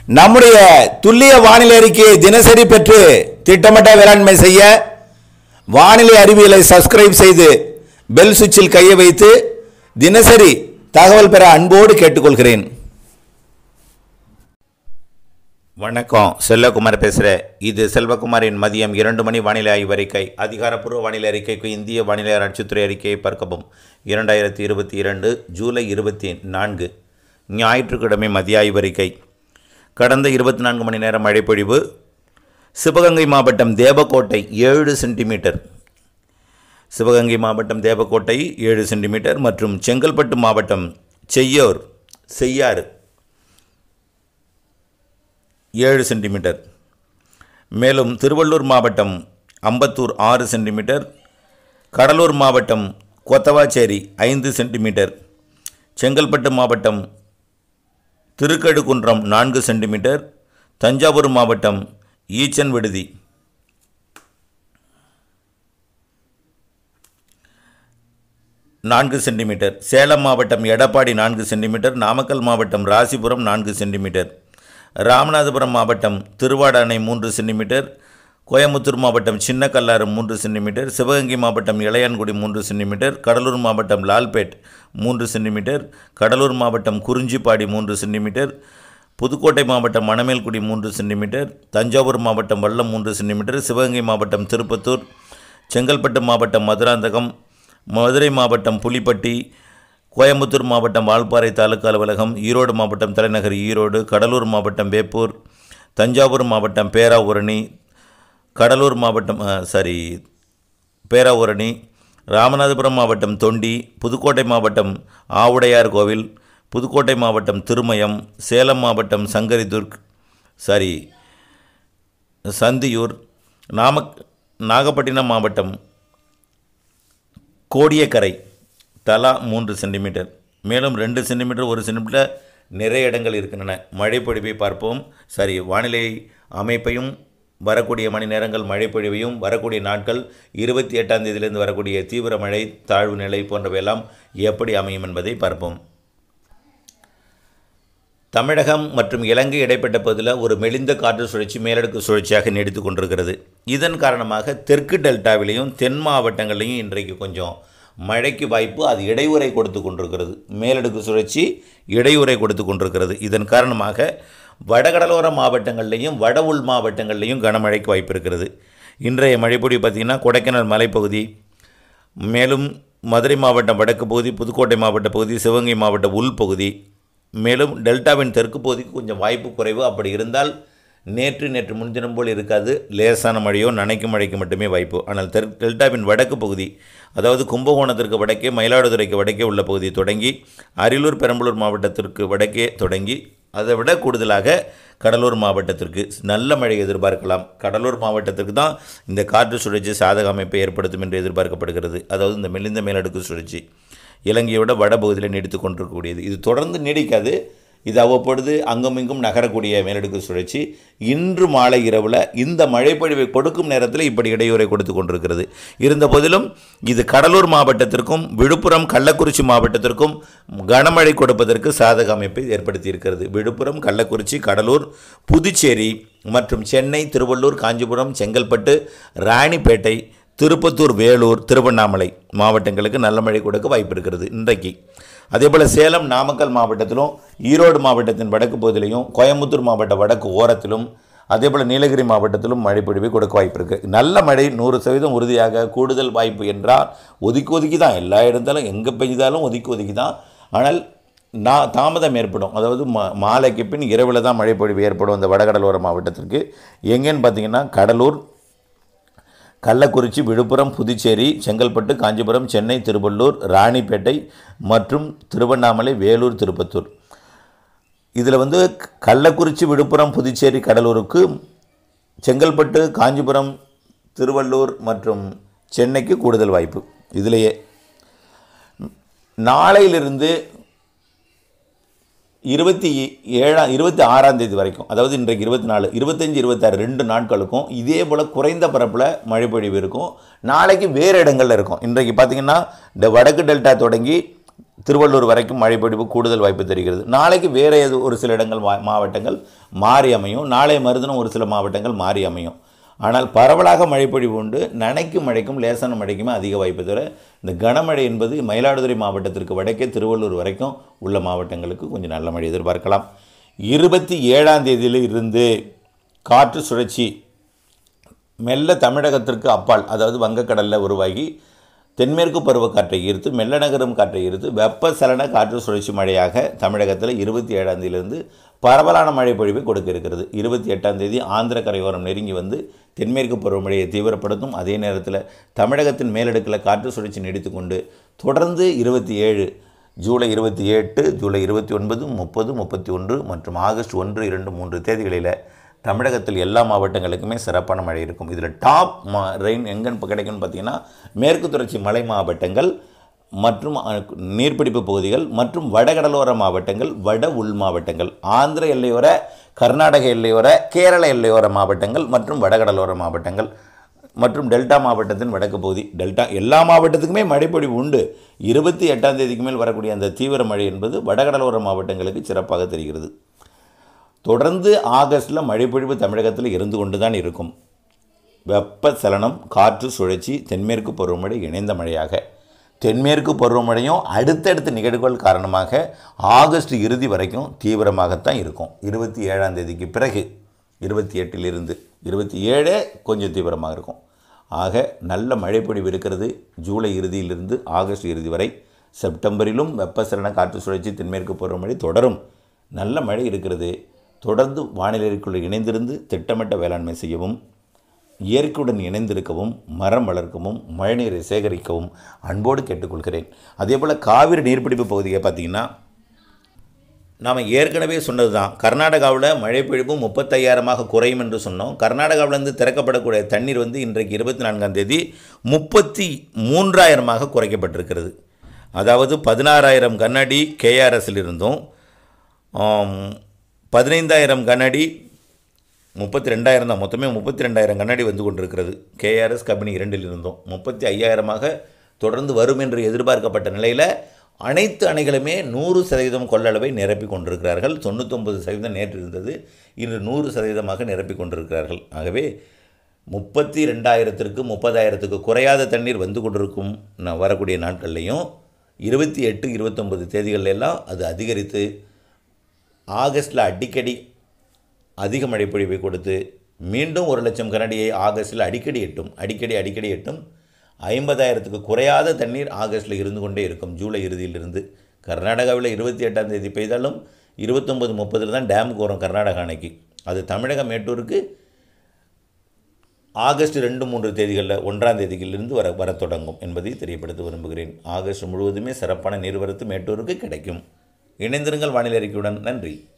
நம்முடைய துல்லிய வானிலை அறிக்கையை தினசரி பெற்று திட்டமிட்ட வேளாண்மை செய்ய வானிலை அறிவியலை சப்ஸ்கிரைப் செய்து பெல் சுவிட்சில் கையை வைத்து தினசரி தகவல் பெற அன்போடு கேட்டுக்கொள்கிறேன் வணக்கம் செல்வகுமார் பேசுகிறேன் இது செல்வகுமாரின் மதியம் இரண்டு மணி வானிலை ஆய்வறிக்கை அதிகாரப்பூர்வ வானிலை அறிக்கைக்கு இந்திய வானிலை ஆட்சித்துறை அறிக்கையை பார்க்கவும் இரண்டாயிரத்தி இருபத்தி இரண்டு ஜூலை இருபத்தி நான்கு ஞாயிற்றுக்கிழமை மதிய ஆய்வறிக்கை கடந்த இருபத்தி நான்கு மணி நேரம் மழைப்பொழிவு சிவகங்கை மாவட்டம் தேவக்கோட்டை ஏழு சென்டிமீட்டர் சிவகங்கை மாவட்டம் தேவக்கோட்டை ஏழு சென்டிமீட்டர் மற்றும் செங்கல்பட்டு மாவட்டம் செய்யோர் செய்யாறு ஏழு சென்டிமீட்டர் மேலும் திருவள்ளூர் மாவட்டம் அம்பத்தூர் ஆறு சென்டிமீட்டர் கடலூர் மாவட்டம் கொத்தவாச்சேரி ஐந்து சென்டிமீட்டர் செங்கல்பட்டு மாவட்டம் திருக்கழுக்குன்றம் நான்கு சென்டிமீட்டர் தஞ்சாவூர் மாவட்டம் ஈச்சன் விடுதி நான்கு சென்டிமீட்டர் சேலம் மாவட்டம் எடப்பாடி நான்கு சென்டிமீட்டர் நாமக்கல் மாவட்டம் ராசிபுரம் நான்கு சென்டிமீட்டர் ராமநாதபுரம் மாவட்டம் திருவாடானை மூன்று சென்டிமீட்டர் கோயம்புத்தூர் மாவட்டம் சின்னக்கல்லாறு மூன்று சென்டிமீட்டர் சிவகங்கை மாவட்டம் இளையான்குடி மூன்று சென்டிமீட்டர் கடலூர் மாவட்டம் லால்பேட் மூன்று சென்டிமீட்டர் கடலூர் மாவட்டம் குறிஞ்சிப்பாடி மூன்று சென்டிமீட்டர் புதுக்கோட்டை மாவட்டம் மணமேல்குடி மூன்று சென்டிமீட்டர் தஞ்சாவூர் மாவட்டம் வல்லம் மூன்று சென்டிமீட்டர் சிவகங்கை மாவட்டம் திருப்பத்தூர் செங்கல்பட்டு மாவட்டம் மதுராந்தகம் மதுரை மாவட்டம் புலிப்பட்டி கோயம்புத்தூர் மாவட்டம் வால்பாறை தாலுக்கா அலுவலகம் ஈரோடு மாவட்டம் தலைநகர் ஈரோடு கடலூர் மாவட்டம் வேப்பூர் தஞ்சாவூர் மாவட்டம் பேராவூரணி கடலூர் மாவட்டம் சாரி பேராவூரணி ராமநாதபுரம் மாவட்டம் தொண்டி புதுக்கோட்டை மாவட்டம் ஆவுடையார் கோவில் புதுக்கோட்டை மாவட்டம் திருமயம் சேலம் மாவட்டம் சங்கரிதுர்க் சாரி சந்தியூர் நாமக் நாகப்பட்டினம் மாவட்டம் கோடியக்கரை தலா மூன்று சென்டிமீட்டர் மேலும் ரெண்டு சென்டிமீட்டர் ஒரு சென்டிமீட்டர் நிறைய இடங்கள் இருக்கின்றன மழை பொழிவை பார்ப்போம் சரி வானிலை அமைப்பையும் வரக்கூடிய மணி நேரங்கள் மழை பொழிவையும் வரக்கூடிய நாட்கள் இருபத்தி எட்டாம் தேதியிலிருந்து வரக்கூடிய தீவிர மழை தாழ்வு நிலை போன்றவையெல்லாம் எப்படி அமையும் என்பதை பார்ப்போம் தமிழகம் மற்றும் இலங்கை இடைப்பட்ட பகுதியில் ஒரு மெலிந்த காற்று சுழற்சி மேலடுக்கு சுழற்சியாக நீடித்து கொண்டிருக்கிறது இதன் காரணமாக தெற்கு டெல்டாவிலையும் தென் மாவட்டங்களையும் இன்றைக்கு கொஞ்சம் மழைக்கு வாய்ப்பு அது இடையூறை கொடுத்து கொண்டிருக்கிறது மேலடுக்கு சுழற்சி இடையூறை கொடுத்து கொண்டிருக்கிறது இதன் காரணமாக வடகடலோர மாவட்டங்கள்லேயும் வட உள் மாவட்டங்கள்லேயும் கனமழைக்கு வாய்ப்பு இருக்கிறது இன்றைய மழைப்பொடி பார்த்திங்கன்னா கொடைக்கானல் மலைப்பகுதி மேலும் மதுரை மாவட்டம் வடக்கு பகுதி புதுக்கோட்டை மாவட்ட பகுதி சிவகங்கை மாவட்ட உள்பகுதி மேலும் டெல்டாவின் தெற்கு பகுதிக்கு கொஞ்சம் வாய்ப்பு குறைவு அப்படி இருந்தால் நேற்று நேற்று முன்தினம் போல் இருக்காது லேசான மழையோ நனைக்கும் மழைக்கு மட்டுமே வாய்ப்பு ஆனால் தெற்கு டெல்டாவின் வடக்கு பகுதி அதாவது கும்பகோணத்திற்கு வடக்கே மயிலாடுதுறைக்கு வடக்கே உள்ள பகுதி தொடங்கி அரியலூர் பெரம்பலூர் மாவட்டத்திற்கு வடக்கே தொடங்கி அதை விட கூடுதலாக கடலூர் மாவட்டத்திற்கு நல்ல மழை எதிர்பார்க்கலாம் கடலூர் மாவட்டத்திற்கு தான் இந்த காற்று சுழற்சி சாதக அமைப்பை ஏற்படுத்தும் என்று எதிர்பார்க்கப்படுகிறது அதாவது இந்த மெலிந்த மேலடுக்கு சுழற்சி இலங்கையோட வடபகுதியில் நீடித்து கொண்டிருக்கக்கூடியது இது தொடர்ந்து நீடிக்காது இது அவ்வப்பொழுது அங்கும் இங்கும் நகரக்கூடிய மேலடுக்கு சுழற்சி இன்று மாலை இரவில் இந்த மழைப்பொழிவை கொடுக்கும் நேரத்தில் இப்படி இடையூறை கொடுத்து கொண்டிருக்கிறது இருந்த போதிலும் இது கடலூர் மாவட்டத்திற்கும் விழுப்புரம் கள்ளக்குறிச்சி மாவட்டத்திற்கும் கனமழை கொடுப்பதற்கு சாதக அமைப்பை ஏற்படுத்தி இருக்கிறது விழுப்புரம் கள்ளக்குறிச்சி கடலூர் புதுச்சேரி மற்றும் சென்னை திருவள்ளூர் காஞ்சிபுரம் செங்கல்பட்டு ராணிப்பேட்டை திருப்பத்தூர் வேலூர் திருவண்ணாமலை மாவட்டங்களுக்கு நல்ல மழை கொடுக்க வாய்ப்பு இருக்கிறது இன்றைக்கு அதே போல் சேலம் நாமக்கல் மாவட்டத்திலும் ஈரோடு மாவட்டத்தின் வடக்கு பகுதியிலையும் கோயம்புத்தூர் மாவட்ட வடக்கு ஓரத்திலும் அதே போல் நீலகிரி மாவட்டத்திலும் மழை பொழிவை கொடுக்க வாய்ப்பு இருக்குது நல்ல மழை நூறு சதவீதம் உறுதியாக கூடுதல் வாய்ப்பு என்றால் ஒதுக்கி ஒதுக்கி தான் எல்லா இடத்தாலும் எங்கே பெய்தாலும் ஒதுக்கி ஒதுக்கி தான் ஆனால் நான் தாமதம் ஏற்படும் அதாவது மா மாலைக்கு பின் இரவில் தான் மழை பொழிவு ஏற்படும் இந்த வடகடலோர மாவட்டத்திற்கு எங்கேன்னு பார்த்தீங்கன்னா கடலூர் கள்ளக்குறிச்சி விழுப்புரம் புதுச்சேரி செங்கல்பட்டு காஞ்சிபுரம் சென்னை திருவள்ளூர் ராணிப்பேட்டை மற்றும் திருவண்ணாமலை வேலூர் திருப்பத்தூர் இதில் வந்து கள்ளக்குறிச்சி விழுப்புரம் புதுச்சேரி கடலூருக்கு செங்கல்பட்டு காஞ்சிபுரம் திருவள்ளூர் மற்றும் சென்னைக்கு கூடுதல் வாய்ப்பு இதிலேயே நாளையிலிருந்து இருபத்தி ஏழாம் இருபத்தி ஆறாம் தேதி வரைக்கும் அதாவது இன்றைக்கு இருபத்தி நாலு இருபத்தஞ்சி இருபத்தாறு ரெண்டு நாட்களுக்கும் இதே போல் குறைந்த பரப்பில் மழைப்பொழிவு இருக்கும் நாளைக்கு வேறு இடங்களில் இருக்கும் இன்றைக்கு பார்த்திங்கன்னா இந்த வடக்கு டெல்டா தொடங்கி திருவள்ளூர் வரைக்கும் மழை பொழிவு கூடுதல் வாய்ப்பு தெரிகிறது நாளைக்கு வேறு ஏதோ ஒரு சில இடங்கள் மா- மாவட்டங்கள் மாறி அமையும் நாளை மறுதினம் ஒரு சில மாவட்டங்கள் மாறி அமையும் ஆனால் பரவலாக மழைப்பொழிவு உண்டு நனைக்கும் மழைக்கும் லேசான மழைக்குமே அதிக வாய்ப்பு தவிர இந்த கனமழை என்பது மயிலாடுதுறை மாவட்டத்திற்கு வடக்கே திருவள்ளூர் வரைக்கும் உள்ள மாவட்டங்களுக்கு கொஞ்சம் நல்ல மழை எதிர்பார்க்கலாம் இருபத்தி ஏழாம் தேதியில இருந்து காற்று சுழற்சி மெல்ல தமிழகத்திற்கு அப்பால் அதாவது வங்கக்கடலில் உருவாகி தென்மேற்கு பருவக்காற்றை ஈர்த்து மெல்ல நகரும் காற்றை ஈர்த்து வெப்பசலன காற்று சுழற்சி மழையாக தமிழகத்தில் இருபத்தி ஏழாம் தேதியிலிருந்து பரவலான மழை பொழிவை கொடுக்க இருக்கிறது இருபத்தி எட்டாம் தேதி ஆந்திர கரையோரம் நெருங்கி வந்து தென்மேற்கு பருவமழையை தீவிரப்படுத்தும் அதே நேரத்தில் தமிழகத்தின் மேலடுக்கில் காற்று சுழற்சி நீடித்து கொண்டு தொடர்ந்து இருபத்தி ஏழு ஜூலை இருபத்தி எட்டு ஜூலை இருபத்தி ஒன்பது முப்பது முப்பத்தி ஒன்று மற்றும் ஆகஸ்ட் ஒன்று இரண்டு மூன்று தேதிகளில் தமிழகத்தில் எல்லா மாவட்டங்களுக்குமே சிறப்பான மழை இருக்கும் இதில் டாப் மா ரெயின் எங்கே இப்போ கிடைக்கும்னு பார்த்தீங்கன்னா மேற்கு தொடர்ச்சி மலை மாவட்டங்கள் மற்றும் அஹ், நீர்பிடிப்பு பகுதிகள் மற்றும் வடகடலோர மாவட்டங்கள் வட உள் மாவட்டங்கள் ஆந்திர எல்லையோர கர்நாடக எல்லையோர கேரள எல்லையோர மாவட்டங்கள் மற்றும் வடகடலோர மாவட்டங்கள் மற்றும் டெல்டா மாவட்டத்தின் வடக்கு பகுதி டெல்டா எல்லா மாவட்டத்துக்குமே மழைப்பொழிவு உண்டு இருபத்தி எட்டாம் தேதிக்கு மேல் வரக்கூடிய அந்த தீவிர மழை என்பது வடகடலோர மாவட்டங்களுக்கு சிறப்பாக தெரிகிறது தொடர்ந்து ஆகஸ்டில் மழைப்பொழிவு தமிழகத்தில் இருந்து கொண்டு தான் இருக்கும் வெப்பச்சலனம் காற்று சுழற்சி தென்மேற்கு பருவமழை இணைந்த மழையாக தென்மேற்கு பருவமழையும் அடுத்தடுத்த நிகழ்வுகள் காரணமாக ஆகஸ்ட் இறுதி வரைக்கும் தீவிரமாகத்தான் இருக்கும் இருபத்தி ஏழாம் தேதிக்கு பிறகு இருபத்தி எட்டிலிருந்து இருபத்தி ஏழே கொஞ்சம் தீவிரமாக இருக்கும் ஆக நல்ல மழைப்பொழிவு இருக்கிறது ஜூலை இறுதியிலிருந்து ஆகஸ்ட் இறுதி வரை செப்டம்பரிலும் வெப்பசலன காற்று சுழற்சி தென்மேற்கு பருவமழை தொடரும் நல்ல மழை இருக்கிறது தொடர்ந்து வானிலைக்குள் இணைந்திருந்து திட்டமிட்ட வேளாண்மை செய்யவும் இயற்கையுடன் இணைந்திருக்கவும் மரம் வளர்க்கவும் மழைநீரை சேகரிக்கவும் அன்போடு கேட்டுக்கொள்கிறேன் அதேபோல் காவிரி நீர்பிடிப்பு பகுதியை பார்த்தீங்கன்னா நாம் ஏற்கனவே சொன்னது தான் கர்நாடகாவில் மழைப்பொழிவு முப்பத்தையாயிரமாக குறையும் என்று சொன்னோம் கர்நாடகாவிலேருந்து திறக்கப்படக்கூடிய தண்ணீர் வந்து இன்றைக்கு இருபத்தி நான்காம் தேதி முப்பத்தி மூன்றாயிரமாக குறைக்கப்பட்டிருக்கிறது அதாவது பதினாறாயிரம் கண்ணாடி கேஆர்எஸ்ஸில் இருந்தும் ஆம், பதினைந்தாயிரம் கண்ணாடி முப்பத்தி ரெண்டாயிரம் தான் மொத்தமே முப்பத்தி ரெண்டாயிரம் கண்ணாடி வந்து கொண்டிருக்கிறது கேஆர்எஸ் கம்பெனி இரண்டில் இருந்தோம் முப்பத்தி ஐயாயிரமாக தொடர்ந்து வரும் என்று எதிர்பார்க்கப்பட்ட நிலையில் அனைத்து அணைகளுமே நூறு சதவீதம் கொள்ளளவை நிரப்பி கொண்டிருக்கிறார்கள் தொண்ணூத்தொம்பது சதவீதம் நேற்று இருந்தது இன்று நூறு சதவீதமாக நிரப்பி கொண்டிருக்கிறார்கள் ஆகவே முப்பத்தி ரெண்டாயிரத்திற்கு முப்பதாயிரத்துக்கு குறையாத தண்ணீர் வந்து கொண்டிருக்கும் ந- வரக்கூடிய நாட்கள்லையும் இருபத்தி எட்டு இருபத்தொம்பது தேதிகள்ல எல்லாம் அது அதிகரித்து ஆகஸ்டில் அடிக்கடி அதிக மழைப்பொழிவை கொடுத்து மீண்டும் ஒரு லட்சம் கனடியை ஆகஸ்டில் அடிக்கடி எட்டும் அடிக்கடி அடிக்கடி எட்டும் ஐம்பதாயிரத்துக்கு குறையாத தண்ணீர் ஆகஸ்டில் இருந்து கொண்டே இருக்கும் ஜூலை இறுதியிலிருந்து கர்நாடகாவில் இருபத்தி எட்டாம் தேதி பெய்தாலும் இருபத்தொம்பது முப்பதில் தான் டேமுக்கு வரும் கர்நாடகா அணைக்கு அது தமிழக மேட்டூருக்கு ஆகஸ்ட் ரெண்டு மூன்று தேதிகளில் ஒன்றாம் தேதியிலிருந்து வர வரத் தொடங்கும் என்பதை தெரியப்படுத்த விரும்புகிறேன் ஆகஸ்ட் முழுவதுமே சிறப்பான நீர்வரத்து மேட்டூருக்கு கிடைக்கும் இணைந்திருங்கள் வானிலை அறிக்கையுடன் நன்றி